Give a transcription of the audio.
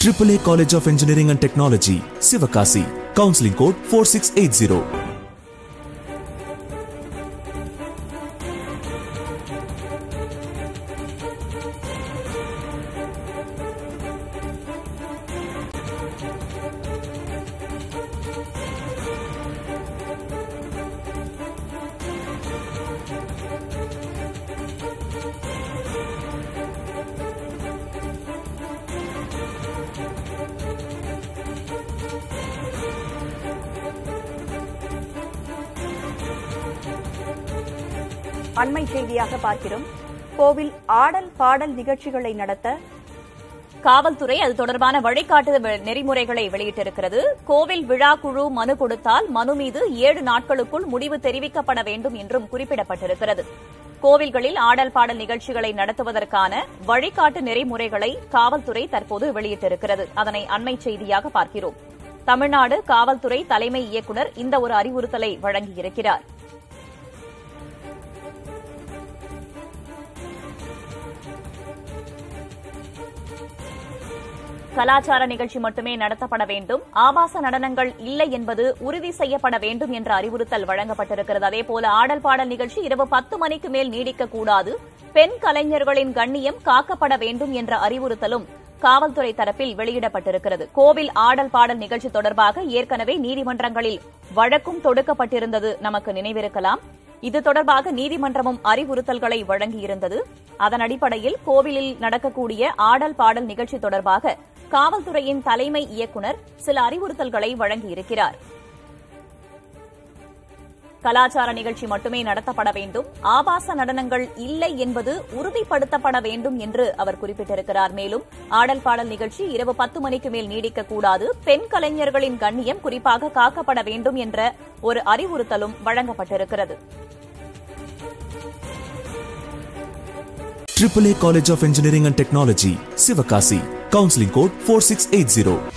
AAA College of Engineering and Technology, Sivakasi. Counseling code 4680. அண்மை செய்தியாக பார்க்கிறோம் கோவில் ஆடல் பாடல் நிகழ்ச்சிகளை நடத்த காவல்துறை அது தொடர்பான வழிகாட்டு வெ- நெறிமுறைகளை வெளியிட்டிருக்கிறது கோவில் விழா குழு மனு கொடுத்தால் மனு மீது ஏழு நாட்களுக்குள் முடிவு தெரிவிக்கப்பட வேண்டும் என்றும் குறிப்பிடப்பட்டிருக்கிறது கோவில்களில் ஆடல் பாடல் நிகழ்ச்சிகளை நடத்துவதற்கான வழிகாட்டு நெறிமுறைகளை காவல்துறை தற்போது வெளியிட்டிருக்கிறது அதனை அண்மை செய்தியாக பார்க்கிறோம் தமிழ்நாடு காவல்துறை தலைமை இயக்குநர் இந்த ஒரு அறிவுறுத்தலை வழங்கியிருக்கிறார் கலாச்சார நிகழ்ச்சி மட்டுமே நடத்தப்பட வேண்டும் ஆபாச நடனங்கள் இல்லை என்பது உறுதி செய்யப்பட வேண்டும் என்ற அறிவுறுத்தல் வழங்கப்பட்டிருக்கிறது அதேபோல ஆடல் பாடல் நிகழ்ச்சி இரவு பத்து மணிக்கு மேல் நீடிக்கக்கூடாது பெண் கலைஞர்களின் கண்ணியம் காக்கப்பட வேண்டும் என்ற அறிவுறுத்தலும் காவல்துறை தரப்பில் வெளியிடப்பட்டிருக்கிறது கோவில் ஆடல் பாடல் நிகழ்ச்சி தொடர்பாக ஏற்கனவே நீதிமன்றங்களில் வழக்கும் தொடுக்கப்பட்டிருந்தது நமக்கு நினைவிருக்கலாம் இது தொடர்பாக நீதிமன்றமும் அறிவுறுத்தல்களை வழங்கியிருந்தது அதன் அடிப்படையில் கோவிலில் நடக்கக்கூடிய ஆடல் பாடல் நிகழ்ச்சி தொடர்பாக காவல்துறையின் தலைமை இயக்குநர் சில அறிவுறுத்தல்களை வழங்கியிருக்கிறார் கலாச்சார நிகழ்ச்சி மட்டுமே நடத்தப்பட வேண்டும் ஆபாச நடனங்கள் இல்லை என்பது உறுதிப்படுத்தப்பட வேண்டும் என்று அவர் குறிப்பிட்டிருக்கிறார் மேலும் ஆடல் பாடல் நிகழ்ச்சி இரவு பத்து மணிக்கு மேல் நீடிக்கக்கூடாது பெண் கலைஞர்களின் கண்ணியம் குறிப்பாக காக்கப்பட வேண்டும் என்ற ஒரு அறிவுறுத்தலும் வழங்கப்பட்டிருக்கிறது AAA College of Engineering and Technology, Sivakasi. Counseling code 4680.